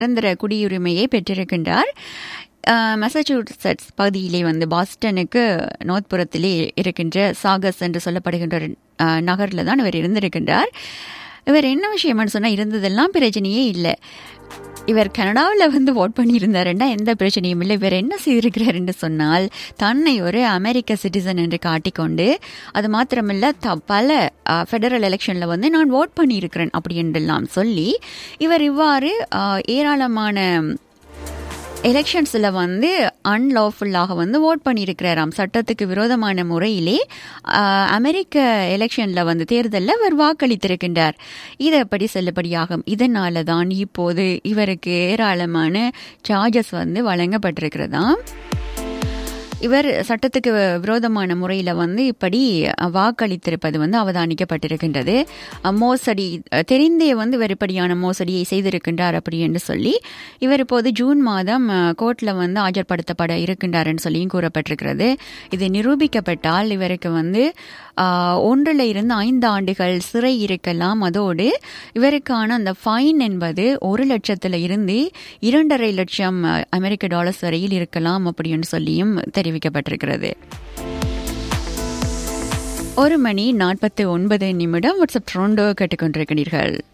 நிரந்தர குடியுரிமையை பெற்றிருக்கின்றார் மெசச்சூசெட்ஸ் பகுதியிலே வந்து பாஸ்டனுக்கு நோர்த்புறத்திலே இருக்கின்ற சாகஸ் என்று சொல்லப்படுகின்ற நகரில் தான் இவர் இருந்திருக்கின்றார் இவர் என்ன விஷயம்னு சொன்னால் இருந்ததெல்லாம் பிரச்சனையே இல்லை இவர் கனடாவில் வந்து ஓட் பண்ணியிருந்தாருன்னா எந்த பிரச்சனையும் இல்லை இவர் என்ன செய்திருக்கிறார் என்று சொன்னால் தன்னை ஒரு அமெரிக்க சிட்டிசன் என்று காட்டிக்கொண்டு அது மாத்திரமில்ல த பல ஃபெடரல் எலெக்ஷனில் வந்து நான் ஓட் பண்ணியிருக்கிறேன் அப்படி என்றெல்லாம் சொல்லி இவர் இவ்வாறு ஏராளமான எலெக்ஷன்ஸில் வந்து அன்லாஃபுல்லாக வந்து ஓட் பண்ணியிருக்கிறாராம் சட்டத்துக்கு விரோதமான முறையிலே அமெரிக்க எலெக்ஷனில் வந்து தேர்தலில் அவர் வாக்களித்திருக்கின்றார் இது எப்படி செல்லுபடியாகும் இதனால தான் இப்போது இவருக்கு ஏராளமான சார்ஜஸ் வந்து வழங்கப்பட்டிருக்கிறதாம் இவர் சட்டத்துக்கு விரோதமான முறையில் வந்து இப்படி வாக்களித்திருப்பது வந்து அவதானிக்கப்பட்டிருக்கின்றது மோசடி தெரிந்தே வந்து இவர் இப்படியான மோசடியை செய்திருக்கின்றார் அப்படி என்று சொல்லி இவர் இப்போது ஜூன் மாதம் கோர்ட்டில் வந்து ஆஜர்படுத்தப்பட இருக்கின்றார்னு சொல்லியும் கூறப்பட்டிருக்கிறது இது நிரூபிக்கப்பட்டால் இவருக்கு வந்து ஒன்றில் இருந்து ஐந்து ஆண்டுகள் சிறை இருக்கலாம் அதோடு இவருக்கான அந்த ஃபைன் என்பது ஒரு லட்சத்தில் இருந்து இரண்டரை லட்சம் அமெரிக்க டாலர்ஸ் வரையில் இருக்கலாம் அப்படின்னு சொல்லியும் தெரிவிக்கப்பட்டிருக்கிறது ஒரு மணி நாற்பத்தி ஒன்பது நிமிடம் வாட்ஸ்அப் ட்ரோண்டோ கேட்டுக்கொண்டிருக்கிறீர்கள்